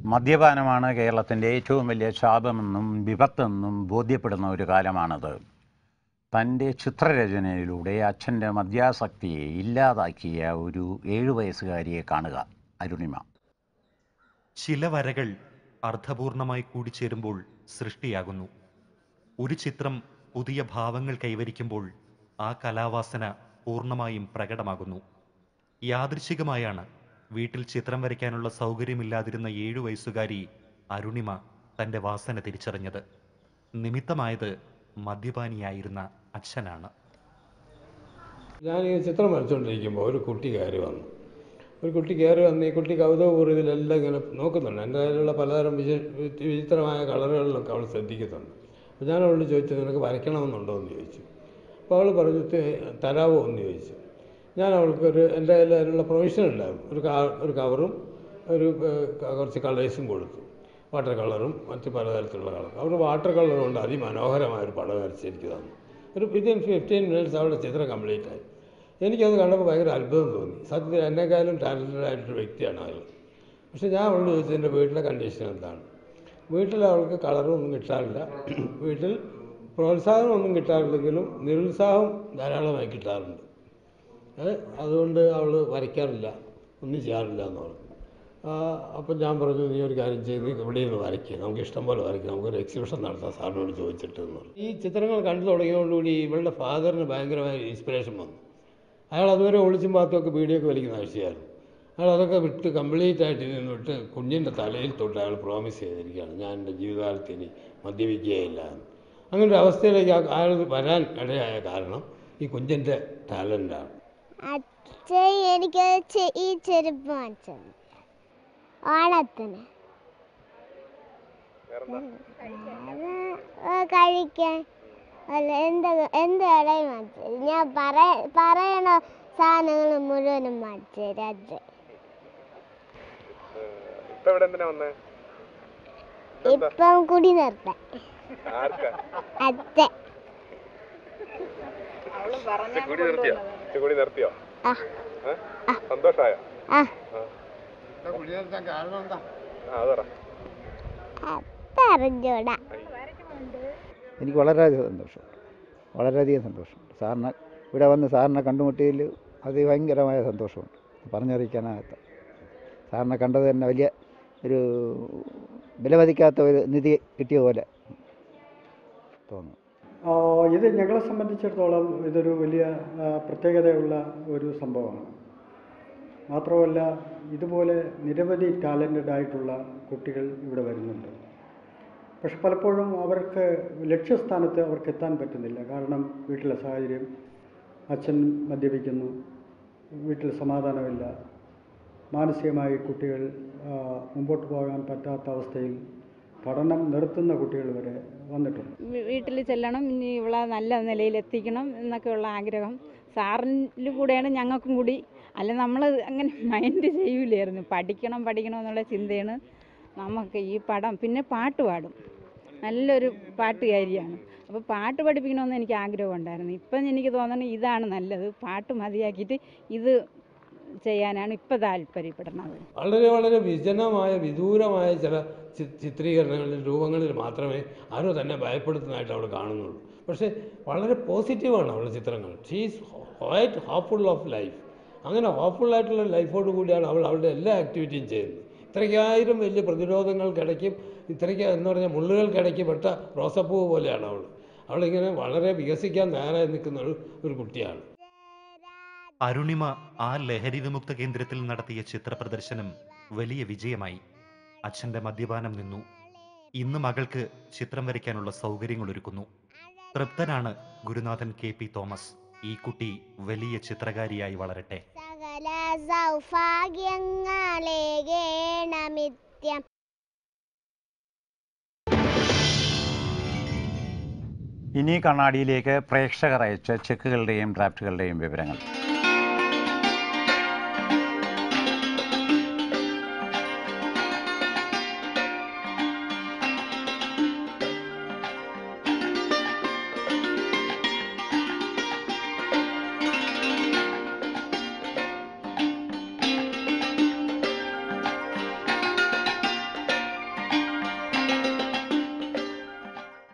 മദ്യപാനമാണ് കേരളത്തിൻ്റെ ഏറ്റവും വലിയ ശാപമെന്നും വിപത്തെന്നും ബോധ്യപ്പെടുന്ന ഒരു കാലമാണത് തൻ്റെ ചിത്രരചനയിലൂടെ അച്ഛൻ്റെ മദ്യാസക്തിയെ ഇല്ലാതാക്കിയ ഒരു ഏഴു വയസ്സുകാരിയെ കാണുക അരുണിമ ചില വരകൾ അർത്ഥപൂർണമായി കൂടിച്ചേരുമ്പോൾ സൃഷ്ടിയാകുന്നു ഒരു ചിത്രം പുതിയ ഭാവങ്ങൾ കൈവരിക്കുമ്പോൾ ആ കലാവാസന പൂർണ്ണമായും പ്രകടമാകുന്നു യാദൃശികമായാണ് വീട്ടിൽ ചിത്രം വരയ്ക്കാനുള്ള സൗകര്യമില്ലാതിരുന്ന ഏഴു വയസ്സുകാരി അരുണിമ തൻ്റെ വാസന തിരിച്ചറിഞ്ഞത് നിമിത്തമായത് മദ്യപാനിയായിരുന്ന അച്ഛനാണ് ഞാൻ ഈ ചിത്രം വരച്ചുകൊണ്ടിരിക്കുമ്പോൾ ഒരു കുട്ടി കയറി വന്നു ഒരു കുട്ടി കയറി വന്ന് ഈ കുട്ടി കൗതുകപൂർവ്വം ഇതിലെല്ലാം ഇങ്ങനെ നോക്കുന്നുണ്ട് എൻ്റെ കയ്യിലുള്ള പലതരം വിചി വിചിത്രമായ കളറുകളിലൊക്കെ അവൾ ശ്രദ്ധിക്കുന്നുണ്ട് അപ്പോൾ ഞാൻ അവളോട് ചോദിച്ചു നിനക്ക് വരയ്ക്കണമെന്നുണ്ടോ എന്ന് ചോദിച്ചു അപ്പോൾ അവൾ പറഞ്ഞു "തെ- തരാമോ എന്ന് ചോദിച്ചു ഞാൻ അവൾക്ക് ഒരു എൻ്റെ കയ്യിൽ അതിനുള്ള പ്രൊവിഷൻ ഉണ്ടായിരുന്നു ഒരു കാ ഒരു കവറും ഒരു ഏഹ്, കുറച്ച് കളേഴ്സും കൊടുത്തു വാട്ടർ കളറും മറ്റ് പലതരത്തിലുള്ള കളർ അവർ വാട്ടർ കളർ കൊണ്ട് അതിമനോഹരമായ ഒരു പടം വരച്ച് എനിക്ക് തന്നു ഒരു വിതിൻ ഫിഫ്റ്റീൻ മിനിറ്റ്സ് അവളുടെ ചിത്രം കംപ്ലീറ്റ് ആയി എനിക്കത് കണ്ടപ്പോൾ ഭയങ്കര അത്ഭുതം തോന്നി സത്യത്തിൽ എന്നെക്കാളും ടാലൻറ്റഡ് ആയിട്ടൊരു വ്യക്തിയാണ് അയാൾ പക്ഷേ ഞാൻ അവളോട് ചോദിച്ചു എൻ്റെ വീട്ടിലെ കണ്ടീഷൻ എന്താണ് വീട്ടിൽ അവൾക്ക് കളറൊന്നും കിട്ടാറില്ല വീട്ടിൽ പ്രോത്സാഹനമൊന്നും കിട്ടാറില്ലെങ്കിലും നിരുത്സാഹം ധാരാളമായി കിട്ടാറുണ്ട് ഏ, അതുകൊണ്ട് അവൾ വരയ്ക്കാറില്ല ഒന്നും ചെയ്യാറില്ല എന്ന് പറഞ്ഞു അപ്പം ഞാൻ പറഞ്ഞു നീ ഒരു കാര്യം ചെയ്ത് ഇവിടെ നിന്ന് വരയ്ക്കുക നമുക്ക് ഇഷ്ടം പോലെ വരയ്ക്കുക നമുക്കൊരു എക്സിബിഷൻ നടത്താം സാറിനോട് ചോദിച്ചിട്ട് എന്ന് പറഞ്ഞു ഈ ചിത്രങ്ങൾ കണ്ടു തുടങ്ങിയതോടുകൂടി ഇവളുടെ ഫാദറിന് ഭയങ്കരമായ ഇൻസ്പിറേഷൻ വന്നു അയാൾ അതുവരെ ഒളിച്ചും പാത്തുമൊക്കെ വീഡിയോക്ക് വലിക്കുന്ന ആഴ്ചയായിരുന്നു അയാൾ അതൊക്കെ വിട്ട് കംപ്ലീറ്റ് ആയിട്ട് ഇതിൽ വിട്ട് കുഞ്ഞിൻ്റെ തലയിൽ തൊട്ട് അയാൾ പ്രോമിസ് ചെയ്തിരിക്കുകയാണ് ഞാൻ എൻ്റെ ജീവിതകാലത്ത് ഇനി മദ്യപിക്കുകയില്ല എന്ന് അങ്ങനെ ഒരു അവസ്ഥയിലേക്ക് ആ- അയാൾ വരാൻ ഇടയായ കാരണം ഈ കുഞ്ഞിൻ്റെ ടാലൻ്റാണ് അച്ഛൻ എനിക്ക് ചെ- ഈ ചെരുപ്പ് വാങ്ങിച്ചു ഓണത്തിന് അത് ആ കഴിക്കാൻ അല്ല എന്ത് എന്ത് കടയും വാങ്ങിച്ചു ഞാൻ പറ പറയണ സാധനങ്ങൾ മുഴുവനും വാങ്ങിച്ചു തരും അച്ഛൻ ഇപ്പൊ ഇവിടെ എന്തിനാ വന്നേ ഇപ്പം കുടി നിർത്താൻ ആർക്കാ അച്ഛൻ ചെക്കുടി നിർത്തിയോ ചെക്കുടി നിർത്തിയോ ആ ഏ? സന്തോഷായോ ആ ആ അതറ അതറിഞ്ഞൂടാ എനിക്ക് വളരെയധികം സന്തോഷമുണ്ട് വളരെയധികം സന്തോഷമുണ്ട് സാറിനെ ഇവിടെ വന്ന് സാറിനെ കണ്ടുമുട്ടിയതിൽ അതിഭയങ്കരമായ സന്തോഷമുണ്ട് പറഞ്ഞറിയിക്കാനാകാത്ത സാറിനെ കണ്ടത് തന്നെ വലിയ ഒരു വിലമതിക്കാത്ത ഒരു നിധി കിട്ടിയ പോലെ തോന്നുന്നു ആ, ഇത് ഞങ്ങളെ സംബന്ധിച്ചിടത്തോളം ഇതൊരു വലിയ ആ, പ്രത്യേകതയുള്ള ഒരു സംഭവമാണ് മാത്രമല്ല ഇതുപോലെ നിരവധി ടാലൻറ്റഡ് ആയിട്ടുള്ള കുട്ടികൾ ഇവിടെ വരുന്നുണ്ട് പക്ഷെ പലപ്പോഴും അവർക്ക് ലക്ഷ്യസ്ഥാനത്ത് അവർക്ക് എത്താൻ പറ്റുന്നില്ല കാരണം വീട്ടിലെ സാഹചര്യം അച്ഛൻ മദ്യപിക്കുന്നു വീട്ടിൽ സമാധാനമില്ല മാനസികമായി കുട്ടികൾ ആ, മുമ്പോട്ട് പോകാൻ പറ്റാത്ത അവസ്ഥയിൽ പഠനം നിർത്തുന്ന കുട്ടികൾ വരെ വന്നിട്ടുണ്ട് വീട്ടിൽ ചെല്ലണം ഇനി ഇവളെ നല്ല നിലയിൽ എത്തിക്കണം എന്നൊക്കെയുള്ള ആഗ്രഹം സാറിൻ്റെ കൂടെയാണ് ഞങ്ങൾക്കും കൂടി അല്ല നമ്മൾ അങ്ങനെ മൈൻഡ് ചെയ്യൂലായിരുന്നു പഠിക്കണം പഠിക്കണം എന്നുള്ള ചിന്തയാണ് നമുക്ക് ഈ പടം പിന്നെ പാട്ട് പാടും നല്ലൊരു പാട്ടുകാരിയാണ് അപ്പോൾ പാട്ട് പഠിപ്പിക്കണമെന്ന് എനിക്ക് ആഗ്രഹം ഉണ്ടായിരുന്നു ഇപ്പം എനിക്ക് തോന്നുന്നത് ഇതാണ് നല്ലത് പാട്ട് മതിയാക്കിയിട്ട് ഇത് ചെയ്യാനാണ് ഇപ്പം താല്പര്യപ്പെടുന്നത് വളരെ വളരെ വിജനമായ വിദൂരമായ ചില ചി- ചിത്രീകരണങ്ങളിൽ രൂപങ്ങളിൽ മാത്രമേ ആരോ തന്നെ ഭയപ്പെടുത്തുന്നതായിട്ട് അവൾ കാണുന്നുള്ളൂ പക്ഷേ വളരെ പോസിറ്റീവാണ് അവളുടെ ചിത്രങ്ങൾ she's quite hopeful of life അങ്ങനെ ഹോപ്പ്ഫുൾ ആയിട്ടുള്ള ലൈഫോട് കൂടിയാണ് അവൾ അവളുടെ എല്ലാ ആക്ടിവിറ്റിയും ചെയ്യുന്നത് ഇത്രയ്ക്കായിരം വലിയ പ്രതിരോധങ്ങൾക്കിടയ്ക്കും ഇത്രയ്ക്ക് എന്ന് പറഞ്ഞാൽ മുള്ളുകൾക്കിടയ്ക്ക് പെട്ട റോസപ്പൂ പോലെയാണ് അവൾ അവളിങ്ങനെ വളരെ വികസിക്കാൻ തയ്യാറായി നിൽക്കുന്ന ഒരു ഒരു കുട്ടിയാണ് അരുണിമ ആ ലഹരി വിമുക്ത കേന്ദ്രത്തിൽ നടത്തിയ ചിത്ര പ്രദർശനം വലിയ വിജയമായി അച്ഛന്റെ മദ്യപാനം നിന്നു ഇന്ന് മകൾക്ക് ചിത്രം വരയ്ക്കാനുള്ള സൗകര്യങ്ങൾ ഒരുക്കുന്നു തൃപ്തനാണ് ഗുരുനാഥൻ കെ പി തോമസ് ഈ കുട്ടി വലിയ ചിത്രകാരിയായി വളരട്ടെ സകല സൗഭാഗ്യങ്ങളേകേണമിത്യം ഇനി കണ്ണാടിയിലേക്ക് പ്രേക്ഷകർ അയച്ച ചെക്കുകളുടെയും ഡ്രാഫ്റ്റുകളുടെയും വിവരങ്ങൾ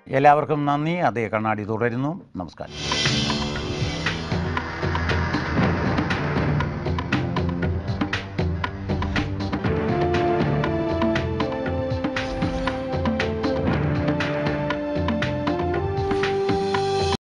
എല്ലാവർക്കും നന്ദി അതേ കണ്ണാടി തുടരുന്നു നമസ്കാരം